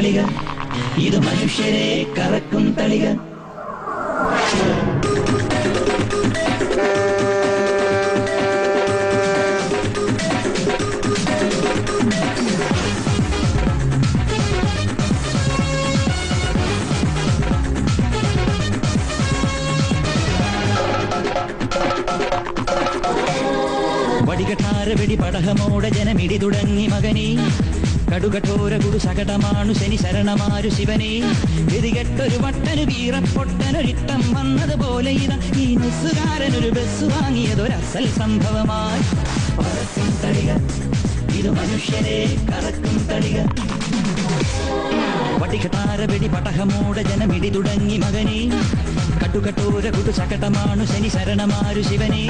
തളിക ഇത് മനുഷ്യരെ കറക്കും തളിക വടികട്ടാര വെടി പടഹമോടെ ജനമിടി തുടങ്ങി മകനേ കടുകഠോര കുടു സകടമാണു ശനി ശരണമാരു ശിവനെ ഗതികെട്ടൊരു വട്ടന് വീറപ്പൊട്ടനൊരിട്ടം വന്നതുപോലെ ഇതാ ഈ നുസുകാരനൊരു ബസ് വാങ്ങിയതൊരസൽ സംഭവമായി പറക്കും തളിക ഇത് മനുഷ്യരെ കറക്കും തളിക വടികട്ടാര വെടി പടഹമോടെ ജനമിടി തുടങ്ങി മകനെ കട്ടുകട്ടോര കുടു സകടമാണു ശനി ശരണമാരു ശിവനെ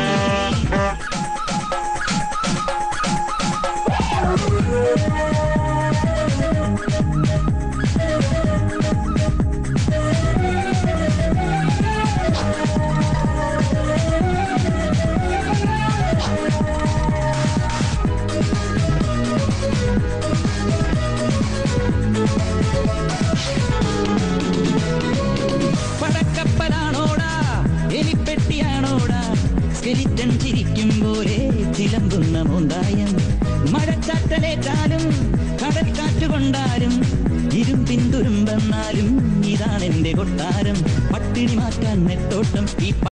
പടക്കപ്പലാണോടാ എലിപ്പെട്ടിയാണോടാ സ്കെലിറ്റൻ ചിരിക്കും പോലെ ചിലമ്പുന്ന മൂന്തായം മഴച്ചാറ്റലേറ്റാലും കടൽ കാറ്റുകൊണ്ടാലും ഇരുമ്പിൻ തുരുമ്പെന്നാലും ഇതാണ് എന്റെ കൊട്ടാരം പട്ടിണി മാറ്റാൻ നെട്ടോട്ടം ഈ